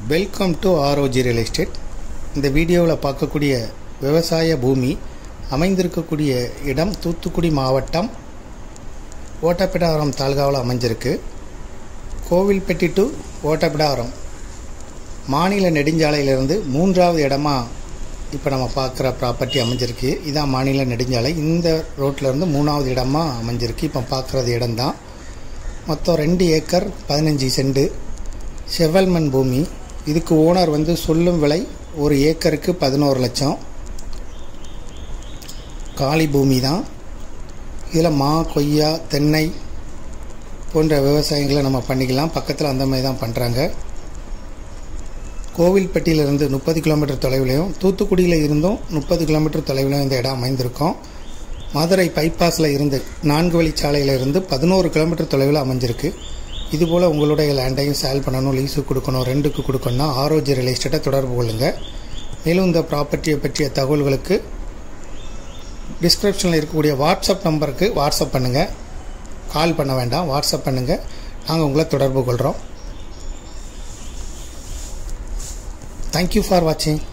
welcome to R O G real estate இந்த வீடியோவில் பார்க்கக்கூடிய விவசாய பூமி அமைந்திருக்கக்கூடிய இடம் தூத்துக்குடி மாவட்டம் ஓட்டப்பிடாரம் தாலுகாவில் அமைஞ்சிருக்கு கோவில்பட்டி டு ஓட்டப்பிடாரம் மாநில நெடுஞ்சாலையிலிருந்து மூன்றாவது இடமா இப்போ நம்ம பார்க்குற ப்ராப்பர்ட்டி அமைஞ்சிருக்கு இதான் மாநில நெடுஞ்சாலை இந்த ரோட்டில் இருந்து மூணாவது இடமா அமைஞ்சிருக்கு இப்போ பார்க்குறது இடம்தான் மொத்தம் ரெண்டு ஏக்கர் பதினஞ்சு செண்டு செவ்வல் மண் பூமி இதுக்கு ஓனர் வந்து சொல்லும் விலை ஒரு ஏக்கருக்கு பதினோரு லட்சம் காலி பூமி தான் இதில் மா கொய்யா தென்னை போன்ற விவசாயங்களை நம்ம பண்ணிக்கலாம் பக்கத்தில் அந்த மாதிரி தான் பண்ணுறாங்க கோவில்பட்டியிலிருந்து முப்பது கிலோமீட்டர் தொலைவிலையும் தூத்துக்குடியில் இருந்தும் முப்பது கிலோமீட்டர் தொலைவிலையும் இந்த இடம் அமைந்திருக்கும் மதுரை பைபாஸில் இருந்து நான்கு வழிச்சாலையில் இருந்து பதினோரு கிலோமீட்டர் தொலைவில் அமைஞ்சிருக்கு இதுபோல் உங்களுடைய லேண்டையும் சேல் பண்ணணும் லீஸுக்கு கொடுக்கணும் ரெண்டுக்கு கொடுக்கணும்னா ஆரோஜி ரியல் எஸ்டேட்டை தொடர்பு கொள்ளுங்கள் மேலும் இந்த ப்ராப்பர்ட்டியை பற்றிய தகவல்களுக்கு டிஸ்கிரிப்ஷனில் இருக்கக்கூடிய வாட்ஸ்அப் நம்பருக்கு வாட்ஸ்அப் பண்ணுங்கள் கால் பண்ண வேண்டாம் வாட்ஸ்அப் பண்ணுங்கள் நாங்கள் உங்களை தொடர்பு கொள்கிறோம் தேங்க்யூ ஃபார் வாட்சிங்